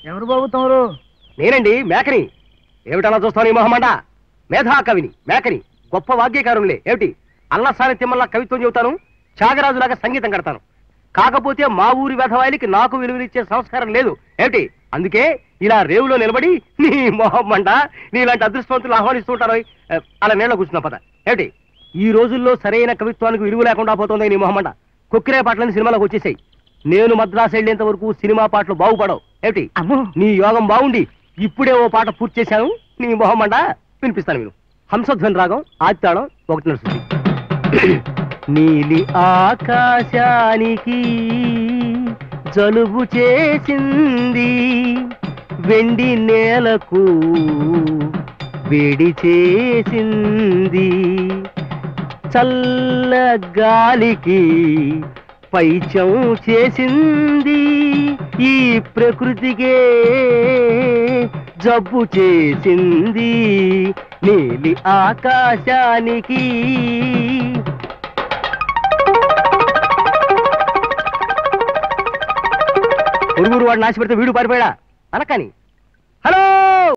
ఎవరు బాబు తమరు నేనండి మేకని ఏమిటలా చూస్తాను ఈ మొహమండ మేధా కవిని మేకని గొప్ప వాగ్యకారులే ఏమిటి అల్లసాని తిమ్మల్లా కవిత్వం చెబుతాను త్యాగరాజులాగా సంగీతం కడతాను కాకపోతే మా ఊరి వెధవాయిలకి నాకు విలువనిచ్చే సంస్కారం లేదు ఏమిటి అందుకే ఇలా రేవులో నిలబడి నీ మొహమ్మండ నీలాంటి అదృష్టవంతులు ఆహ్వానిస్తూ ఉంటారు ఏ, అలా నీళ్ళ కూర్చున్నా పద ఏమిటి ఈ రోజుల్లో సరైన కవిత్వానికి విలువ లేకుండా పోతుంది నీ మొహమ్మండ కొక్కిరే పాటలని సినిమాలోకి వచ్చేసాయి నేను మద్రాసు వెళ్ళేంత వరకు సినిమా పాటలు బాగుపడవు ఏమిటి అమ్మో నీ యోగం బాగుండి ఇప్పుడే ఓ పాట పూర్తి చేశాను నీ మొహమండ వినిపిస్తాను మీరు హంసధ్వని రాగం ఆత్తాడం ఒకటి నడుస్తుంది నీలి ఆకాశానికి జలుబు చేసింది వెండి నేలకు వేడి చేసింది చల్ల గాలికి పైచం చేసింది ఈ ప్రకృతికే జబ్బు చేసింది నీలి ఆకాశానికి ఉరుగురు వాడు నాశపెడితే వీడు పారిపోయాడా అనకని హలో